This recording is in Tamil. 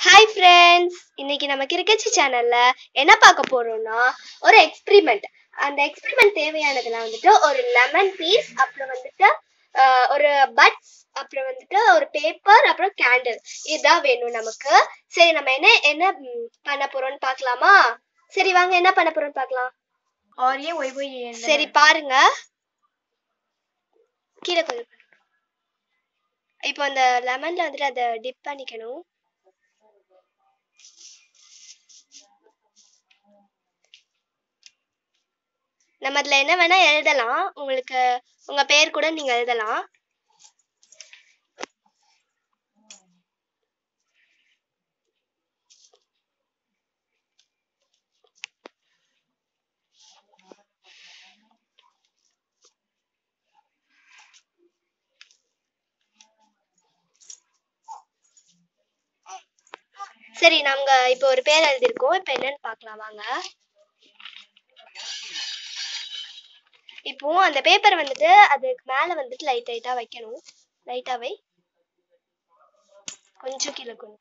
ஹாய் ஃப்ரெண்ட்ஸ் இன்னைக்கு நம்ம கிரிக்கெட்சி சேனல்ல என்ன பார்க்க போறோம்னா ஒரு எக்ஸ்பிரிமெண்ட் அந்த எக்ஸ்பிரிமெண்ட் தேவையானதுல வந்துட்டு ஒரு லெமன் பீஸ் அப்புறம் வந்துட்டு ஆஹ், ஒரு பட்ஸ் அப்புறம் வந்துட்டு ஒரு பேப்பர் அப்புறம் கேண்டில் இதுதான் வேணும் நமக்கு சரி நம்ம என்ன என்ன ம், பண்ண போறோம்னு பார்க்கலாமா சரி வாங்க என்ன பண்ண போறோம்னு பார்க்கலாம் और ये वही वही है சரி பாருங்க கீழே கொஞ்சம் பாருங்க. இப்போ அந்த லெமன்ல வந்துட்டு அதை டிப் பண்ணிக்கணும் நம்ம அதுல என்ன வேணா எழுதலாம் உங்களுக்கு உங்க பேர் கூட நீங்க எழுதலாம் சரி நாங்க இப்போ ஒரு பேர் எழுதியிருக்கோம் இப்போ என்னன்னு பார்க்கலாம் வாங்க இப்போ அந்த பேப்பர் வந்துட்டு அதுக்கு மேல வந்துட்டு லைட் லைட்டா வைக்கணும் லைட்டா வை கொஞ்சம் கீழே கொண்டு